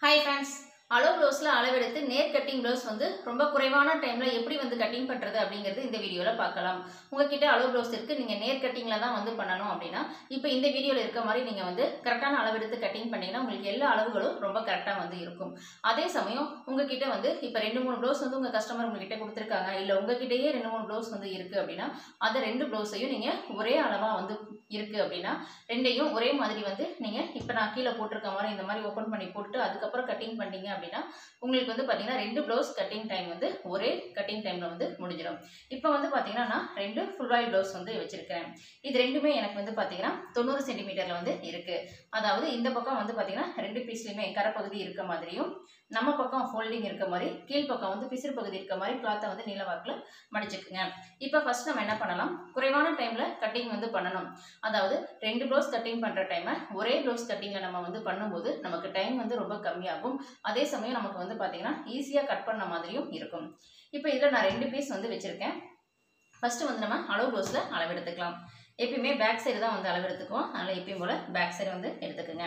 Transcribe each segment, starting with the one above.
hi friends அளவு ப்ளவுஸில் அளவெடுத்து நேர் கட்டிங் ப்ளவுஸ் வந்து ரொம்ப குறைவான டைமில் எப்படி வந்து கட்டிங் பண்ணுறது அப்படிங்கிறது இந்த வீடியோவில் பார்க்கலாம் உங்ககிட்ட அளவு ப்ளவுஸ் இருக்குது நீங்கள் நேர் கட்டிங்கில் தான் வந்து பண்ணணும் அப்படின்னா இப்போ இந்த வீடியோவில் இருக்க மாதிரி நீங்கள் வந்து கரெக்டான அளவெடுத்து கட்டிங் பண்ணிங்கன்னா உங்களுக்கு எல்லா அளவுகளும் ரொம்ப கரெக்டாக வந்து இருக்கும் அதே சமயம் உங்ககிட்ட வந்து இப்போ ரெண்டு மூணு ப்ளவுஸ் வந்து உங்கள் கஸ்டமர் உங்ககிட்ட கொடுத்துருக்காங்க இல்லை உங்ககிட்டயே ரெண்டு மூணு ப்ளவுஸ் வந்து இருக்குது அப்படின்னா அந்த ரெண்டு ப்ளவுஸையும் நீங்கள் ஒரே அளவாக வந்து இருக்குது அப்படின்னா ரெண்டையும் ஒரே மாதிரி வந்து நீங்கள் இப்போ நான் கீழே போட்டிருக்க மாதிரி இந்த மாதிரி ஓப்பன் பண்ணி போட்டு அதுக்கப்புறம் கட்டிங் பண்ணீங்க அப்படின்னா உங்களுக்கு வந்து பார்த்தீங்கன்னா ரெண்டு ப்ளவுஸ் கட்டிங் டைம் வந்து ஒரே கட்டிங் டைமில் வந்து முடிஞ்சிடும் இப்போ வந்து பார்த்தீங்கன்னா நான் ரெண்டு ஃபுல் ஆயில் ப்ளவுஸ் வந்து வச்சுருக்கேன் இது ரெண்டுமே எனக்கு வந்து பார்த்தீங்கன்னா தொண்ணூறு சென்டிமீட்டரில் வந்து இருக்குது அதாவது இந்த பக்கம் வந்து பார்த்தீங்கன்னா ரெண்டு பீஸ்லையுமே கரைப்பகுதி இருக்க மாதிரியும் நம்ம பக்கம் ஃபோல்டிங் இருக்க மாதிரி கீழ் பக்கம் வந்து பிசிறு பகுதி இருக்க மாதிரி கிளாத்தை வந்து நீளவாக்கில் மடிச்சுக்குங்க இப்போ ஃபர்ஸ்ட் நம்ம என்ன பண்ணலாம் குறைவான டைமில் கட்டிங் வந்து பண்ணணும் அதாவது ரெண்டு ப்ளவுஸ் கட்டிங் பண்ணுற டைமை ஒரே ப்ளவுஸ் கட்டிங்கில் நம்ம வந்து பண்ணும்போது நமக்கு டைம் வந்து ரொம்ப கம்மியாகும் அதே சமயம் நமக்கு வந்து பார்த்திங்கன்னா ஈஸியாக கட் பண்ண மாதிரியும் இருக்கும் இப்போ இதில் நான் ரெண்டு பீஸ் வந்து வச்சுருக்கேன் ஃபஸ்ட்டு வந்து நம்ம அளவு ப்ளவுஸில் அளவெடுத்துக்கலாம் எப்பயுமே பேக் சைடு தான் வந்து அளவெடுத்துக்குவோம் அதனால் எப்பயும் போல் பேக் சைடு வந்து எடுத்துக்கோங்க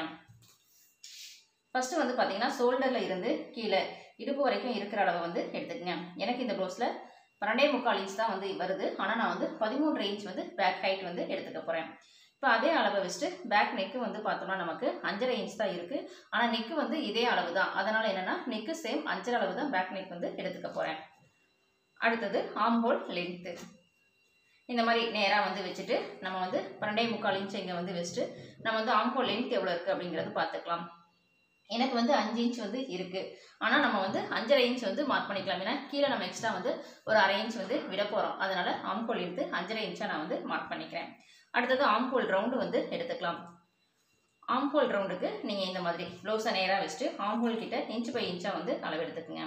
ஃபஸ்ட்டு வந்து பார்த்தீங்கன்னா ஷோல்டரில் இருந்து கீழே இடுப்பு வரைக்கும் இருக்கிற அளவை வந்து எடுத்துக்கங்க எனக்கு இந்த ப்ளவுஸில் பன்னெண்டே முக்கால் இன்ச் தான் வந்து வருது ஆனால் நான் வந்து பதிமூன்று இன்ச் வந்து பேக் ஹைட் வந்து எடுத்துக்க போகிறேன் இப்போ அதே அளவை வச்சுட்டு பேக் நெக்கு வந்து பார்த்தோம்னா நமக்கு அஞ்சரை இன்ச் தான் இருக்குது ஆனால் நெக்கு வந்து இதே அளவு தான் அதனால் என்னென்னா நெக்கு சேம் அஞ்சரை அளவு தான் பேக் நெக் வந்து எடுத்துக்க போகிறேன் அடுத்தது ஆம் ஹோல் லென்த்து இந்த மாதிரி நேராக வந்து வச்சுட்டு நம்ம வந்து பன்னெண்டே முக்கால் இன்ச் இங்கே வந்து வச்சுட்டு நம்ம வந்து ஆம் ஹோல் லென்த் எவ்வளோ இருக்குது அப்படிங்கிறது பார்த்துக்கலாம் எனக்கு வந்து அஞ்சு இன்ச் வந்து இருக்குது ஆனால் நம்ம வந்து அஞ்சரை இன்ச் வந்து மார்க் பண்ணிக்கலாம் ஏன்னா கீழே நம்ம எக்ஸ்ட்ரா வந்து ஒரு அரை இன்ச் வந்து விட போகிறோம் அதனால் ஆம்கோல் எடுத்து அஞ்சரை இன்ச்சாக நான் வந்து மார்க் பண்ணிக்கிறேன் அடுத்தது ஆம்கோல் ரவுண்டு வந்து எடுத்துக்கலாம் ஆம்ஹோல் ரவுண்டுக்கு நீங்கள் இந்த மாதிரி ப்ளவுஸை நேராக வச்சுட்டு ஆம்ஹோல் கிட்ட இன்ச் பை இன்ச்சாக வந்து அளவு எடுத்துக்கோங்க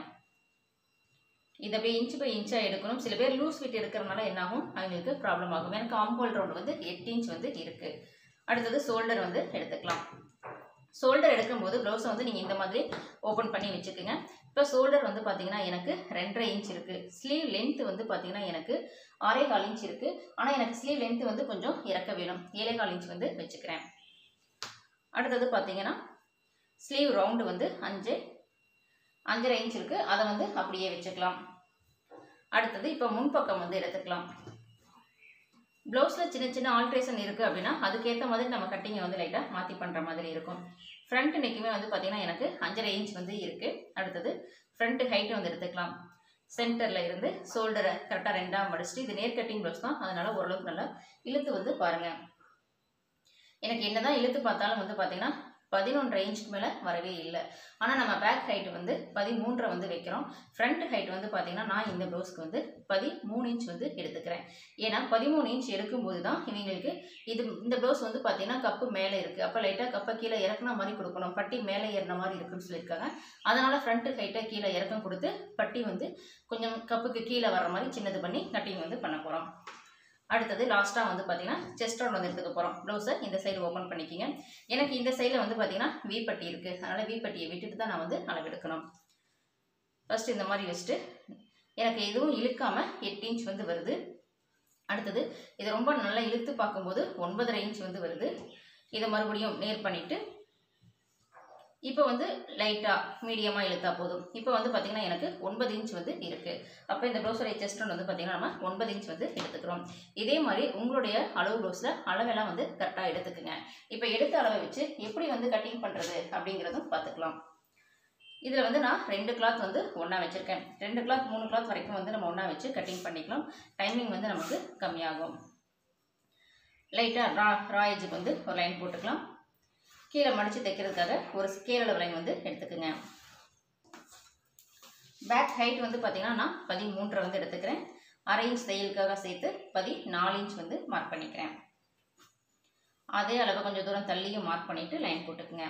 இதை அப்படியே இன்ச் பை இன்ச்சாக எடுக்கணும் சில பேர் லூஸ் ஃபிட் எடுக்கிறதுனால என்னாகும் அவங்களுக்கு ப்ராப்ளம் ஆகும் எனக்கு ஆம்ஹோல் ரவுண்டு வந்து எட்டு இன்ச் வந்து இருக்குது அடுத்தது ஷோல்டர் வந்து எடுத்துக்கலாம் ஷோல்டர் எடுக்கும்போது ப்ளவுஸை வந்து நீங்கள் இந்த மாதிரி ஓப்பன் பண்ணி வச்சுக்கோங்க இப்போ ஷோல்டர் வந்து பார்த்தீங்கன்னா எனக்கு ரெண்டரை இன்ச் இருக்குது ஸ்லீவ் லென்த் வந்து பார்த்தீங்கன்னா எனக்கு ஆறே கால் இன்ச் இருக்குது ஆனால் எனக்கு ஸ்லீவ் லென்த் வந்து கொஞ்சம் இறக்க வேணும் ஏழே கால் இன்ச் வந்து வச்சுக்கிறேன் அடுத்தது பார்த்தீங்கன்னா ஸ்லீவ் ரவுண்டு வந்து அஞ்சு அஞ்சரை இன்ச் இருக்குது அதை வந்து அப்படியே வச்சுக்கலாம் அடுத்தது இப்போ முன்பக்கம் வந்து எடுத்துக்கலாம் ப்ளவுஸில் சின்ன சின்ன ஆல்ட்ரேஷன் இருக்குது அப்படின்னா அதுக்கேற்ற மாதிரி நம்ம கட்டிங்கை வந்து லைட்டாக மாற்றி பண்ணுற மாதிரி இருக்கும் ஃப்ரண்ட் நெக்குமே வந்து பார்த்திங்கன்னா எனக்கு அஞ்சரை இன்ச் வந்து இருக்குது அடுத்தது ஃப்ரண்ட் ஹைட்டு வந்து எடுத்துக்கலாம் சென்டரில் இருந்து ஷோல்டரை கரெக்டாக ரெண்டாக மடிச்சுட்டு இது நேர் கட்டிங் ப்ளவுஸ் தான் அதனால் ஓரளவுக்கு நல்லா இழுத்து வந்து பாருங்கள் எனக்கு என்ன தான் இழுத்து பார்த்தாலும் வந்து பார்த்திங்கன்னா பதினொன்றரை இன்ச்சுக்கு மேலே வரவே இல்லை ஆனால் நம்ம பேக் ஹைட்டு வந்து பதிமூன்றரை வந்து வைக்கிறோம் ஃப்ரண்ட் ஹைட் வந்து பார்த்திங்கன்னா நான் இந்த ப்ளவுஸ்க்கு வந்து பதிமூணு இன்ச் வந்து எடுத்துக்கிறேன் ஏன்னா பதிமூணு இன்ச் எடுக்கும்போது தான் இவங்களுக்கு இது இந்த ப்ளவுஸ் வந்து பார்த்திங்கன்னா கப்பு மேலே இருக்குது அப்போ லைட்டாக கப்பை கீழே இறக்குன மாதிரி கொடுக்கணும் பட்டி மேலே ஏறின மாதிரி இருக்குன்னு சொல்லியிருக்காங்க அதனால் ஃப்ரண்ட்டு ஹைட்டை கீழே இறக்கம் கொடுத்து பட்டி வந்து கொஞ்சம் கப்புக்கு கீழே வர்ற மாதிரி சின்னது பண்ணி கட்டிங் வந்து பண்ண போகிறோம் அடுத்தது லாஸ்ட்டாக வந்து பார்த்தீங்கன்னா செஸ்ட் ரவுண்ட் வந்து எடுத்துக்க போகிறோம் ப்ளவுஸை இந்த சைடு ஓப்பன் பண்ணிக்கிங்க எனக்கு இந்த சைடில் வந்து பார்த்தீங்கன்னா வீப்பட்டி இருக்குது அதனால் வீப்பட்டியை விட்டுட்டு தான் நான் வந்து அளவெடுக்கணும் ஃபஸ்ட்டு இந்த மாதிரி வச்சுட்டு எனக்கு எதுவும் இழுக்காமல் எட்டு இன்ச் வந்து வருது அடுத்தது இதை ரொம்ப நல்லா இழுத்து பார்க்கும்போது ஒன்பதரை இன்ச் வந்து வருது இதை மறுபடியும் நேர் பண்ணிவிட்டு இப்போ வந்து லைட்டாக மீடியமாக இழுத்தா போதும் இப்போ வந்து பார்த்திங்கன்னா எனக்கு ஒன்பது இன்ச் வந்து இருக்குது அப்போ இந்த ப்ளவுஸோடைய செஸ்ட் வந்து பார்த்திங்கன்னா நம்ம ஒன்பது இன்ச் வந்து எடுத்துக்கிறோம் இதே மாதிரி உங்களுடைய அளவு ப்ளவுஸில் அளவெல்லாம் வந்து கரெக்டாக எடுத்துக்குங்க இப்போ எடுத்த அளவை வச்சு எப்படி வந்து கட்டிங் பண்ணுறது அப்படிங்கிறதும் பார்த்துக்கலாம் இதில் வந்து நான் ரெண்டு கிளாத் வந்து ஒன்றா வச்சுருக்கேன் ரெண்டு கிளாத் மூணு கிளாத் வரைக்கும் வந்து நம்ம ஒன்றா வச்சு கட்டிங் பண்ணிக்கலாம் டைமிங் வந்து நமக்கு கம்மியாகும் லைட்டாக ரா ரா எஜுக்கு வந்து ஒரு லைன் போட்டுக்கலாம் கீழே மடித்து தைக்கிறதுக்காக ஒரு ஸ்கேல் அளவு லைன் வந்து எடுத்துக்கோங்க பேக் ஹைட் வந்து பார்த்திங்கன்னா நான் பதிமூன்றரை வந்து எடுத்துக்கிறேன் அரை இன்ச் தையலுக்காக சேர்த்து பதினாலு இன்ச் வந்து மார்க் பண்ணிக்கிறேன் அதே அளவு கொஞ்சம் தூரம் தள்ளியும் மார்க் பண்ணிவிட்டு லைன் போட்டுக்குங்க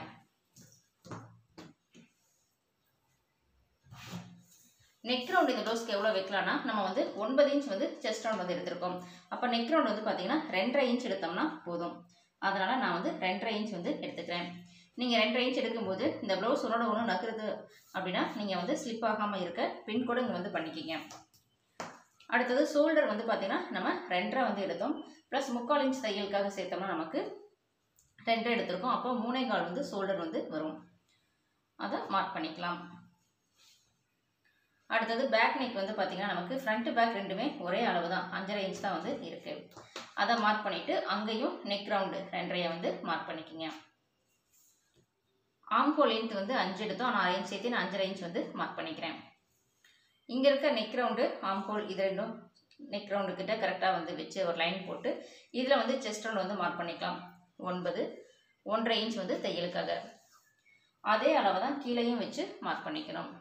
நெக் ரவுண்ட் இந்த ப்ளவுஸ்க்கு எவ்வளோ வைக்கலாம்னா நம்ம வந்து ஒன்பது இன்ச் வந்து செஸ்ட் ரவுண்ட் வந்து எடுத்திருக்கோம் அப்போ நெக் ரவுண்ட் வந்து பார்த்தீங்கன்னா ரெண்டரை இன்ச் எடுத்தோம்னா போதும் அதனால் நான் வந்து ரெண்டரை இன்ச் வந்து எடுத்துக்கிறேன் நீங்கள் ரெண்டரை இன்ச் எடுக்கும்போது இந்த ப்ளவுஸ் ஒன்றோட ஒன்று நகருது அப்படின்னா நீங்கள் வந்து ஸ்லிப் ஆகாமல் இருக்க பின் கூட இங்கே வந்து பண்ணிக்கிங்க அடுத்தது ஷோல்டர் வந்து பார்த்திங்கன்னா நம்ம ரெண்டரை வந்து எடுத்தோம் ப்ளஸ் முக்கால் இன்ச் தையலுக்காக சேர்த்தோம்னா நமக்கு ரெண்டரை எடுத்திருக்கோம் அப்போ மூணே கால் வந்து ஷோல்டர் வந்து வரும் அதை மார்க் பண்ணிக்கலாம் அடுத்தது பேக் நெக் வந்து பார்த்தீங்கன்னா நமக்கு ஃப்ரண்ட் பேக் ரெண்டுமே ஒரே அளவு தான் அஞ்சரை இன்ச் தான் வந்து இருக்குது அதை மார்க் பண்ணிவிட்டு அங்கேயும் நெக் ரவுண்டு ரெண்டரையை வந்து மார்க் பண்ணிக்கிங்க ஆம்கோ லென்த் வந்து அஞ்சு எடுத்தோம் நான் அரை இன்ச் சேர்த்து நான் அஞ்சரை இன்ச் வந்து மார்க் பண்ணிக்கிறேன் இங்கே இருக்க நெக் ரவுண்டு ஆம்கோல் இது ரெண்டும் நெக் ரவுண்டு கிட்ட கரெக்டாக வந்து வச்சு ஒரு லைன் போட்டு இதில் வந்து செஸ்ட் ரவுண்ட் வந்து மார்க் பண்ணிக்கலாம் ஒன்பது ஒன்றரை இன்ச் வந்து தையலுக்காக அதே அளவை தான் கீழேயும் வச்சு மார்க் பண்ணிக்கணும்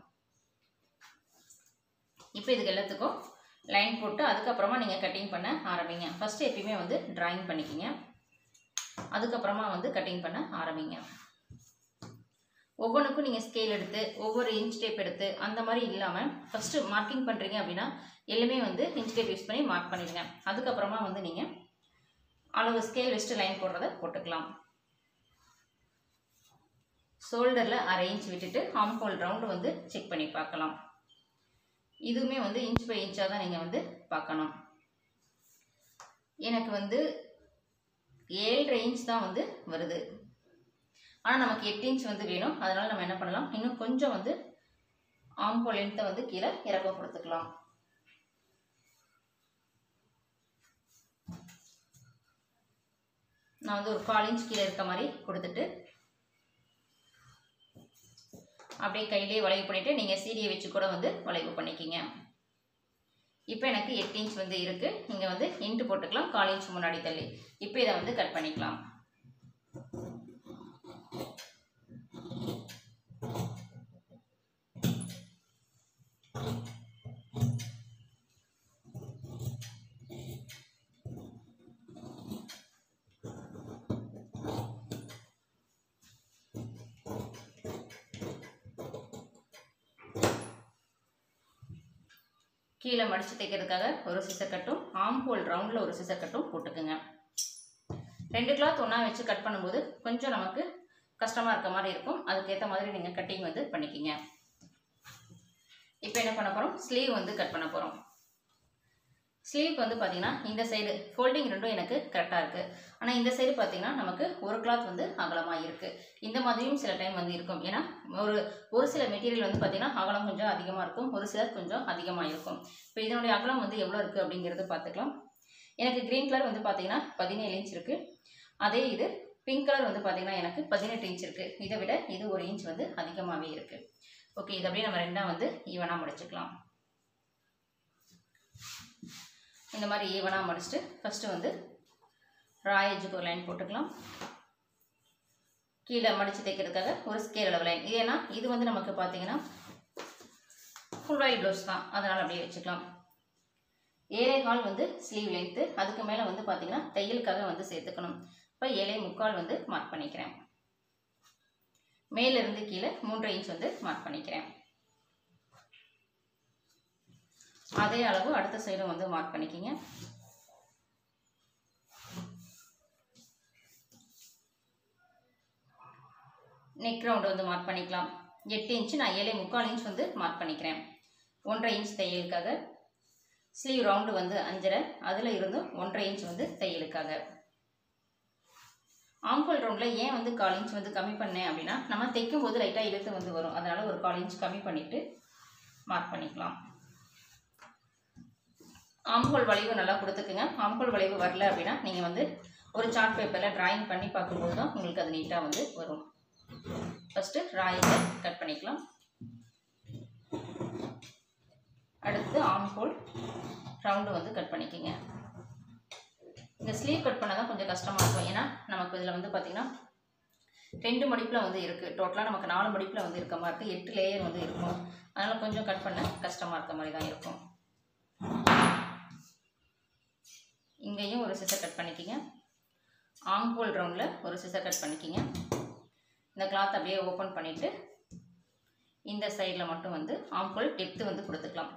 இப்போ இதுக்கு எல்லாத்துக்கும் லைன் போட்டு அதுக்கப்புறமா நீங்கள் கட்டிங் பண்ண ஆரம்பிங்க ஃபஸ்ட்டு எப்பயுமே வந்து ட்ராயிங் பண்ணிக்கிங்க அதுக்கப்புறமா வந்து கட்டிங் பண்ண ஆரம்பிங்க ஒவ்வொன்றுக்கும் நீங்கள் ஸ்கேல் எடுத்து ஒவ்வொரு இன்ச் டேப் எடுத்து அந்த மாதிரி இல்லாமல் ஃபஸ்ட்டு மார்க்கிங் பண்ணுறீங்க அப்படின்னா எல்லாமே வந்து இன்ச் டேப் யூஸ் பண்ணி மார்க் பண்ணிடுங்க அதுக்கப்புறமா வந்து நீங்கள் அளவு ஸ்கேல் வச்சுட்டு லைன் போடுறத போட்டுக்கலாம் ஷோல்டரில் அரை இன்ச் விட்டுட்டு ஆம் ஹோல் ரவுண்டு வந்து செக் பண்ணி பார்க்கலாம் இதுவுமே வந்து இன்ச் பை இன்ச்சாக தான் நீங்கள் வந்து பார்க்கணும் எனக்கு வந்து ஏழரை இன்ச் தான் வந்து வருது ஆனால் நமக்கு எட்டு இன்ச் வந்து வேணும் அதனால் நம்ம என்ன பண்ணலாம் இன்னும் கொஞ்சம் வந்து ஆம்போ லென்த்தை வந்து கீழே இறக்கம் கொடுத்துக்கலாம் நான் வந்து ஒரு கால் இன்ச் கீழே இருக்க மாதிரி கொடுத்துட்டு அப்படியே கையிலே வளைவு பண்ணிவிட்டு நீங்கள் சீடியை வச்சு கூட வந்து வளைவு பண்ணிக்கிங்க இப்போ எனக்கு எட்டு இன்ச் வந்து இருக்குது நீங்கள் வந்து இன்ட்டு போட்டுக்கலாம் கால் இன்ச் முன்னாடி தள்ளி இப்போ இதை வந்து கட் பண்ணிக்கலாம் கீழே மடித்து தைக்கிறதுக்காக ஒரு சிசர் கட்டும் ஆம் ஹோல் ரவுண்டில் ஒரு சிசர் கட்டும் போட்டுக்குங்க ரெண்டு கிளாத் ஒன்றா வச்சு கட் பண்ணும்போது கொஞ்சம் நமக்கு கஷ்டமாக இருக்க மாதிரி இருக்கும் அதுக்கேற்ற மாதிரி நீங்கள் கட்டிங் வந்து பண்ணிக்கிங்க இப்போ என்ன பண்ண போகிறோம் ஸ்லீவ் வந்து கட் பண்ண போகிறோம் ஸ்லீவ் வந்து பார்த்தீங்கன்னா இந்த சைடு ஃபோல்டிங் ரெண்டும் எனக்கு கரெக்டாக இருக்குது ஆனால் இந்த சைடு பார்த்தீங்கன்னா நமக்கு ஒரு கிளாத் வந்து அகலமாக இருக்குது இந்த மாதிரியும் சில டைம் வந்து இருக்கும் ஏன்னா ஒரு ஒரு சில மெட்டீரியல் வந்து பார்த்தீங்கன்னா அகலம் கொஞ்சம் அதிகமாக இருக்கும் ஒரு சிலர் கொஞ்சம் அதிகமாக இருக்கும் இப்போ இதனுடைய அகலம் வந்து எவ்வளோ இருக்குது அப்படிங்கிறது பார்த்துக்கலாம் எனக்கு க்ரீன் கலர் வந்து பார்த்தீங்கன்னா பதினேழு இன்ச் இருக்குது அதே இது பிங்க் கலர் வந்து பார்த்தீங்கன்னா எனக்கு பதினெட்டு இன்ச் இருக்குது இதை விட இது ஒரு இன்ச் வந்து அதிகமாகவே இருக்குது ஓகே இது அப்படியே நம்ம ரெண்டாக வந்து ஈவனாக முடிச்சுக்கலாம் இந்த மாதிரி ஈவனாக மடிச்சுட்டு ஃபஸ்ட்டு வந்து ராயேஜுக்கு ஒரு லைன் போட்டுக்கலாம் கீழே மடித்து தைக்கிறதுக்காக ஒரு ஸ்கேல் அளவு லைன் ஏன்னா இது வந்து நமக்கு பார்த்தீங்கன்னா ஃபுல் வாயில் ப்ளவுஸ் தான் அதனால் அப்படியே வச்சுக்கலாம் ஏழை கால் வந்து ஸ்லீவ் லென்த்து அதுக்கு மேலே வந்து பார்த்தீங்கன்னா தையலுக்காக வந்து சேர்த்துக்கணும் இப்போ ஏழை முக்கால் வந்து மார்க் பண்ணிக்கிறேன் மேலிருந்து கீழே மூன்றரை இன்ச் வந்து மார்க் பண்ணிக்கிறேன் அதே அளவு அடுத்த சைடும் வந்து மார்க் பண்ணிக்கிங்க நெக் ரவுண்டு வந்து மார்க் பண்ணிக்கலாம் எட்டு இன்ச்சு நான் ஏழை முக்கால் இன்ச் வந்து மார்க் பண்ணிக்கிறேன் ஒன்றரை இன்ச் தையலுக்காக ஸ்லீவ் ரவுண்டு வந்து அஞ்சரை அதில் இருந்து ஒன்றரை இன்ச் வந்து தையலுக்காக ஆம்கோல் ரவுண்டில் ஏன் வந்து கால் இன்ச் வந்து கம்மி பண்ணேன் அப்படின்னா நம்ம தைக்கும் போது லைட்டாக இழுத்து வந்து வரும் அதனால் ஒரு கால் இன்ச் கம்மி பண்ணிவிட்டு மார்க் பண்ணிக்கலாம் ஆம்கோல் வளைவு நல்லா கொடுத்துக்குங்க ஆம்கோல் வளைவு வரல அப்படின்னா நீங்கள் வந்து ஒரு சார்ட் பேப்பரில் டிராயிங் பண்ணி பார்க்கும்போது தான் உங்களுக்கு அது நீட்டாக வந்து வரும் ஃபஸ்ட்டு ராயத்தை கட் பண்ணிக்கலாம் அடுத்து ஆம்கோல் ரவுண்டு வந்து கட் பண்ணிக்கோங்க இந்த ஸ்லீவ் கட் பண்ணால் தான் கொஞ்சம் கஷ்டமாக இருக்கும் ஏன்னா நமக்கு இதில் வந்து பார்த்திங்கன்னா ரெண்டு மடிப்பில் வந்து இருக்குது டோட்டலாக நமக்கு நாலு மடிப்பில் வந்து இருக்க மாதிரி இருக்குது எட்டு லேயர் வந்து இருக்கும் அதனால் கொஞ்சம் கட் பண்ண கஷ்டமாக இருக்க மாதிரி தான் இருக்கும் இங்கேயும் ஒரு சிசர் கட் பண்ணிக்கிங்க ஆம்ஹோல் ரவுண்டில் ஒரு சிசர் கட் பண்ணிக்கிங்க இந்த கிளாத் அப்படியே ஓப்பன் பண்ணிவிட்டு இந்த சைடில் மட்டும் வந்து ஆம்ஹோல் டெப்த்து வந்து கொடுத்துக்கலாம்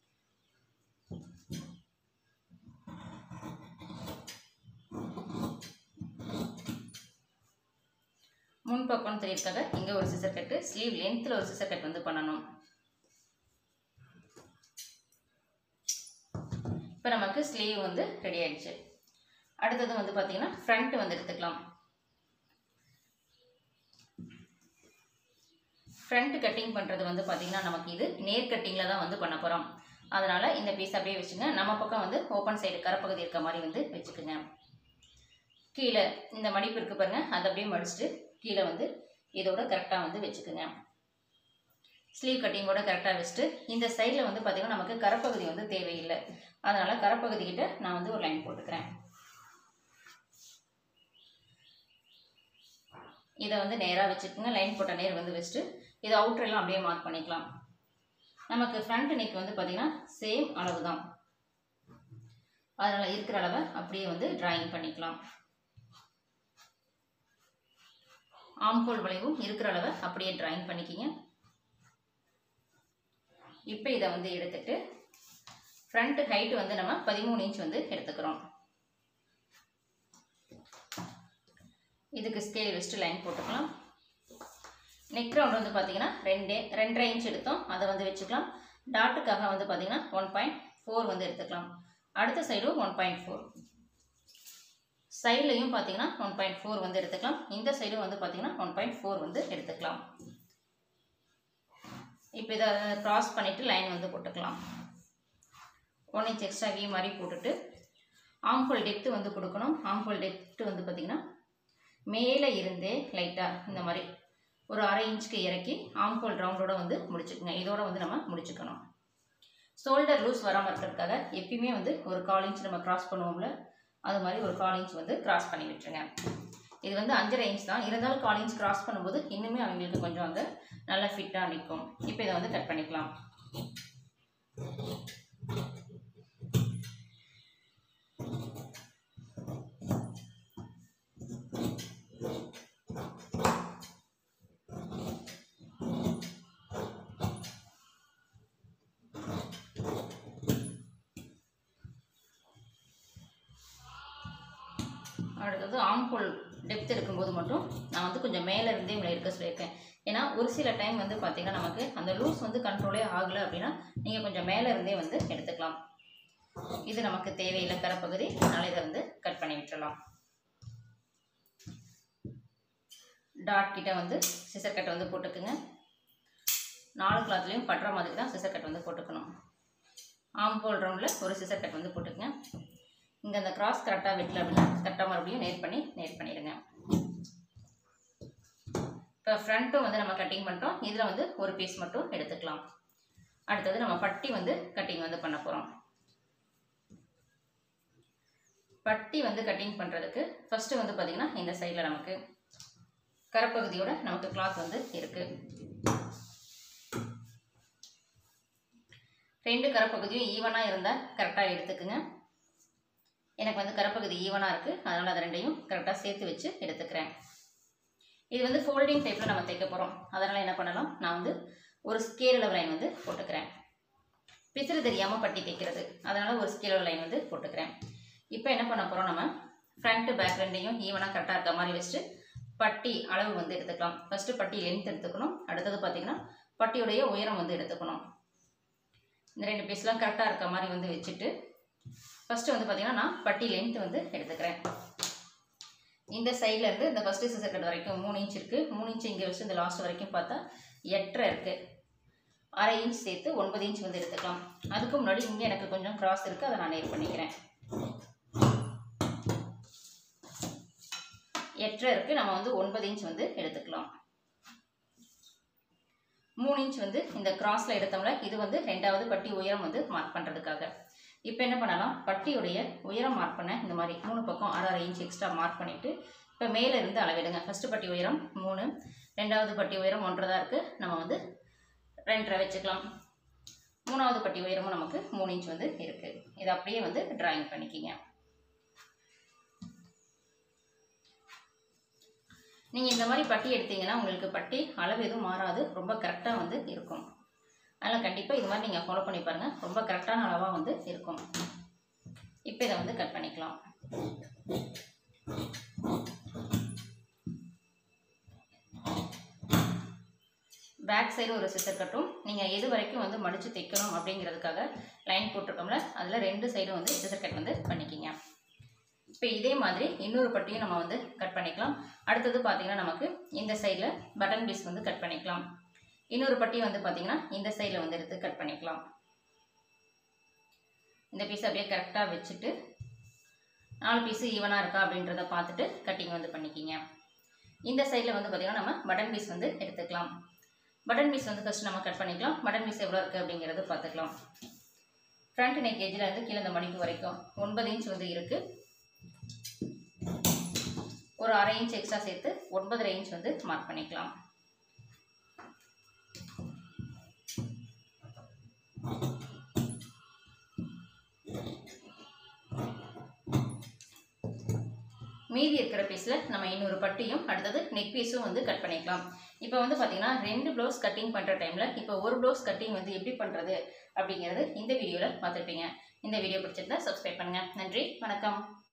முன் பக்கம் தெரியிருக்காக இங்கே ஒரு சிசர் கட்டு ஸ்லீவ் லென்த்தில் ஒரு சிசர் கட் வந்து பண்ணணும் இப்போ நமக்கு ஸ்லீவ் வந்து ரெடி ஆயிடுச்சு அடுத்தது வந்து பார்த்தீங்கன்னா ஃப்ரண்ட் வந்து எடுத்துக்கலாம் ஃப்ரண்ட் கட்டிங் பண்ணுறது வந்து பார்த்திங்கன்னா நமக்கு இது நேர் கட்டிங்கில் தான் வந்து பண்ண போகிறோம் அதனால் இந்த பீஸ் அப்படியே வச்சுங்க நம்ம பக்கம் வந்து ஓப்பன் சைடு கரப்பகுதி இருக்க மாதிரி வந்து வச்சுக்குங்க கீழே இந்த மடிப்பு இருக்குது பாருங்கள் அதை அப்படியே மடிச்சுட்டு கீழே வந்து இதோட கரெக்டாக வந்து வச்சுக்குங்க ஸ்லீவ் கட்டிங்கோட கரெக்டாக வச்சுட்டு இந்த சைடில் வந்து பார்த்திங்கன்னா நமக்கு கரப்பகுதி வந்து தேவையில்லை அதனால் கரப்பகுதி கிட்ட நான் வந்து ஒரு லைன் போட்டுக்கிறேன் இதை வந்து நேராக வச்சுக்கோங்க லைன் போட்ட நேர் வந்து வச்சுட்டு இதை அவுட்ரெல்லாம் அப்படியே மார்க் பண்ணிக்கலாம் நமக்கு ஃப்ரண்ட் நெக் வந்து பார்த்திங்கன்னா சேம் அளவு தான் அதனால் இருக்கிற அளவை அப்படியே வந்து டிராயிங் பண்ணிக்கலாம் ஆம்கோல் வளைவும் இருக்கிற அளவை அப்படியே டிராயிங் பண்ணிக்கிங்க இப்போ இதை வந்து எடுத்துட்டு ஃப்ரண்ட் ஹைட்டு வந்து நம்ம பதிமூணு இன்ச் வந்து எடுத்துக்கிறோம் இதுக்கு ஸ்கேல் வச்சுட்டு லைன் போட்டுக்கலாம் நெக் ரவுண்ட் வந்து பார்த்தீங்கன்னா ரெண்டு ரெண்டரை இன்ச் எடுத்தோம் அதை வந்து வச்சுக்கலாம் டாட்டுக்காக வந்து பார்த்தீங்கன்னா ஒன் பாயிண்ட் ஃபோர் வந்து எடுத்துக்கலாம் அடுத்த சைடும் ஒன் பாயிண்ட் ஃபோர் சைட்லையும் பார்த்தீங்கன்னா ஒன் பாயிண்ட் ஃபோர் வந்து எடுத்துக்கலாம் இந்த சைடும் வந்து பார்த்தீங்கன்னா ஒன் பாயிண்ட் ஃபோர் வந்து எடுத்துக்கலாம் இப்போ இதை க்ராஸ் பண்ணிவிட்டு லைன் வந்து போட்டுக்கலாம் ஒன் இன்ச் எக்ஸ்ட்ரா வி மாதிரி போட்டுட்டு ஆம்ஹோல் டெப்த்து வந்து கொடுக்கணும் ஆம்ஹோல் டெப்த்து வந்து பார்த்திங்கன்னா மேலே இருந்தே லைட்டாக இந்த மாதிரி ஒரு அரை இன்ச்சுக்கு இறக்கி ஆம்ஹோல் ரவுண்டோட வந்து முடிச்சுக்கோங்க இதோட வந்து நம்ம முடிச்சுக்கணும் ஷோல்டர் லூஸ் வராமல் இருக்கிறதுக்காக எப்பயுமே வந்து ஒரு கால் இன்ச் நம்ம கிராஸ் பண்ணுவோம்ல அது மாதிரி ஒரு கால் இன்ச் வந்து கிராஸ் பண்ணி விட்டுருங்க இது வந்து அஞ்சரை இன்ச் தான் இருந்தாலும் கால் இன்ச் கிராஸ் பண்ணும்போது இன்னுமே அவங்களுக்கு கொஞ்சம் அங்கே நல்லா ஃபிட்டாக நிற்கும் இப்போ இதை வந்து கட் பண்ணிக்கலாம் அடுத்தது ஆம்ஹோல் டெப்த் இருக்கும்போது மட்டும் நான் வந்து கொஞ்சம் மேலே இருந்தே உங்களை இருக்க சொல்லியிருக்கேன் ஏன்னா ஒரு சில டைம் வந்து பார்த்தீங்கன்னா நமக்கு அந்த லூஸ் வந்து கண்ட்ரோலே ஆகலை அப்படின்னா நீங்கள் கொஞ்சம் மேலே இருந்தே வந்து எடுத்துக்கலாம் இது நமக்கு தேவையில்லை கரப்பகுதி அதனால் இதை வந்து கட் பண்ணி விட்டுறலாம் டாட் கிட்ட வந்து சிசர் கட் வந்து போட்டுக்குங்க நாலு கிளாத்லேயும் பட்டுற மாதிரி தான் சிசர் கட் வந்து போட்டுக்கணும் ஆம்போல் ரவுண்டில் ஒரு சிசர் கட் வந்து போட்டுக்குங்க இங்கே அந்த கிராஸ் கரெக்டாக வெட்டல அப்படின்னா கரெக்டாக மறுபடியும் நேர் பண்ணி நேர் பண்ணிடுங்க இப்போ ஃப்ரண்ட்டும் வந்து நம்ம கட்டிங் பண்ணிட்டோம் இதில் வந்து ஒரு பீஸ் மட்டும் எடுத்துக்கலாம் அடுத்தது நம்ம பட்டி வந்து கட்டிங் வந்து பண்ண போகிறோம் பட்டி வந்து கட்டிங் பண்ணுறதுக்கு ஃபஸ்ட்டு வந்து பார்த்திங்கன்னா இந்த சைடில் நமக்கு கரப்பகுதியோட நமக்கு கிளாத் வந்து இருக்குது ரெண்டு கரப்பகுதியும் ஈவனாக இருந்தால் கரெக்டாக எடுத்துக்குங்க எனக்கு வந்து கரப்பகுதி ஈவனாக இருக்குது அதனால் அதை ரெண்டையும் கரெக்டாக சேர்த்து வச்சு எடுத்துக்கிறேன் இது வந்து ஃபோல்டிங் டைப்பில் நம்ம தைக்க போகிறோம் அதனால் என்ன பண்ணலாம் நான் வந்து ஒரு ஸ்கேல் அளவு லைன் வந்து போட்டுக்கிறேன் பிசிறு தெரியாமல் பட்டி தைக்கிறது அதனால் ஒரு ஸ்கேல் அளவு லைன் வந்து போட்டுக்கிறேன் இப்போ என்ன பண்ண போகிறோம் நம்ம ஃப்ரண்ட்டு பேக் ரெண்டையும் ஈவனாக கரெக்டாக இருக்க மாதிரி வச்சுட்டு பட்டி அளவு வந்து எடுத்துக்கலாம் ஃபஸ்ட்டு பட்டி லென்த் எடுத்துக்கணும் அடுத்தது பார்த்திங்கன்னா பட்டியுடைய உயரம் வந்து எடுத்துக்கணும் இந்த ரெண்டு பீஸ்லாம் கரெக்டாக இருக்க மாதிரி வந்து வச்சுட்டு ஃபஸ்ட்டு வந்து பார்த்திங்கன்னா நான் பட்டி லென்த் வந்து எடுத்துக்கிறேன் இந்த சைடில் இருந்து இந்த ஃபஸ்ட்டு சிசர் கட் வரைக்கும் மூணு இன்ச் இருக்குது மூணு இன்ச் இங்கே வச்சு இந்த லாஸ்ட் வரைக்கும் பார்த்தா எட்டரை இருக்குது அரை இன்ச் சேர்த்து ஒன்பது இன்ச் வந்து எடுத்துக்கலாம் அதுக்கு முன்னாடி இங்கே எனக்கு கொஞ்சம் கிராஸ் இருக்குது அதை நான் நேர் பண்ணிக்கிறேன் எட்டரை இருக்குது நம்ம வந்து ஒன்பது இன்ச் வந்து எடுத்துக்கலாம் மூணு இன்ச் வந்து இந்த கிராஸில் எடுத்தோம்ல இது வந்து ரெண்டாவது பட்டி உயரம் வந்து மார்க் பண்ணுறதுக்காக இப்போ என்ன பண்ணலாம் பட்டியுடைய உயரம் மார்க் பண்ண இந்த மாதிரி மூணு பக்கம் அரை அரை இன்ச் எக்ஸ்ட்ரா மார்க் பண்ணிவிட்டு இப்போ மேலே இருந்து அளவிடுங்க ஃபஸ்ட்டு பட்டி உயரம் மூணு ரெண்டாவது பட்டி உயரம் ஒன்றரை தான் இருக்குது நம்ம வந்து ரெண்டரை வச்சுக்கலாம் மூணாவது பட்டி உயரமும் நமக்கு மூணு இன்ச் வந்து இருக்குது இதை அப்படியே வந்து ட்ராயிங் பண்ணிக்கிங்க நீங்கள் இந்த மாதிரி பட்டி எடுத்தீங்கன்னா உங்களுக்கு பட்டி அளவு எதுவும் மாறாது ரொம்ப கரெக்டாக வந்து இருக்கும் அதனால் கண்டிப்பாக இது மாதிரி நீங்கள் ஃபாலோ பண்ணி பாருங்கள் ரொம்ப கரெக்டான அளவாக வந்து இருக்கும் இப்போ இதை வந்து கட் பண்ணிக்கலாம் பேக் சைடு ஒரு சிசர் கட்டும் நீங்கள் எது வரைக்கும் வந்து மடித்து தைக்கணும் அப்படிங்கிறதுக்காக லைன் போட்டிருக்கோம்ல அதில் ரெண்டு சைடும் வந்து சிசர் கட் வந்து பண்ணிக்கிங்க இப்போ இதே மாதிரி இன்னொரு பட்டியும் நம்ம வந்து கட் பண்ணிக்கலாம் அடுத்தது பார்த்திங்கன்னா நமக்கு இந்த சைடில் பட்டன் பீஸ் வந்து கட் பண்ணிக்கலாம் இன்னொரு பட்டி வந்து பார்த்தீங்கன்னா இந்த சைடில் வந்து எடுத்து கட் பண்ணிக்கலாம் இந்த பீஸ் அப்படியே கரெக்டாக வச்சுட்டு நாலு பீஸு ஈவனாக இருக்கா அப்படின்றத பார்த்துட்டு கட்டிங் வந்து பண்ணிக்கிங்க இந்த சைடில் வந்து பார்த்திங்கன்னா நம்ம பட்டன் பீஸ் வந்து எடுத்துக்கலாம் பட்டன் பீஸ் வந்து ஃபஸ்ட்டு நம்ம கட் பண்ணிக்கலாம் பட்டன் பீஸ் எவ்வளோ இருக்குது அப்படிங்கிறது பார்த்துக்கலாம் ஃப்ரண்ட் நெக் எஜ்ஜில் இருந்து கீழே இந்த மடிப்பு வரைக்கும் ஒன்பது இன்ச் வந்து இருக்குது ஒரு அரை இன்ச் எக்ஸ்ட்ரா சேர்த்து ஒன்பதரை இன்ச் வந்து மார்க் பண்ணிக்கலாம் மீதி இருக்கிற பீஸில் நம்ம இன்னொரு பட்டியும் அடுத்தது நெக் பீஸும் வந்து கட் பண்ணிக்கலாம் இப்போ வந்து பார்த்தீங்கன்னா ரெண்டு ப்ளவுஸ் கட்டிங் பண்ணுற டைமில் இப்போ ஒரு ப்ளவுஸ் கட்டிங் வந்து எப்படி பண்ணுறது அப்படிங்கிறது இந்த வீடியோவில் பார்த்துருப்பீங்க இந்த வீடியோ பிடிச்சிருந்தா சப்ஸ்கிரைப் பண்ணுங்கள் நன்றி வணக்கம்